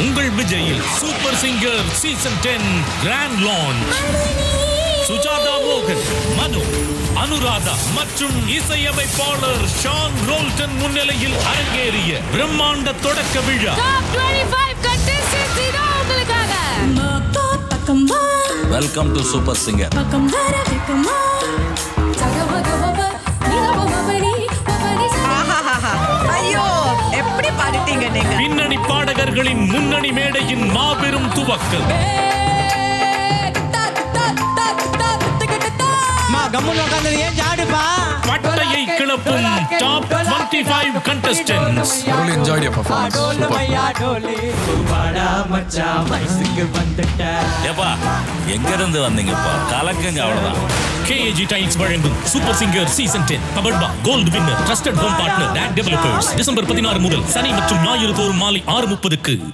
உங்கள் விஜயில் super singer season ten grand launch Sujatha மோகன் மனு அனுராதா மற்றும் இசையமைப்பாளர் ஷான் ரோல்டன் முன்னிலையில் அரங்கேறிய பிரம்மாண்ட தொடக்க விழா டாப் 25 contestants இதோ உங்களுக்காக பக்கம் வா வெல்கம் டு சூப்பர் சிங்கர் பக்கம் வர வெக்கமா தகவகவவ நிலவவவரி வவரி ஐயோ எப்படி பாடிட்டீங்க நீங்க பின்னணி பாடகர்களின் முன்னணி மேடையின் மாபெரும் துவக்கம் அம்மா கம்முன்னு உட்காந்தது ஏன் ஜாடுப்பா பட்டையை கிளப்பும் top 25 contestants Thoroughly enjoyed your performance. டோலு Super. பையா டோலு வாடா மச்சான் வயசுக்கு வந்துட்ட ஏப்பா எங்க இருந்து வந்தீங்கப்பா கலக்குங்க அவ்வளவுதான் கேஏஜி டைல்ஸ் வழங்கும் super singer season ten powered by gold winner trusted home partner DAC developers December பதினாறு முதல் சனி மற்றும் ஞாயிறு தோறும் மாலை ஆறு முப்பதுக்கு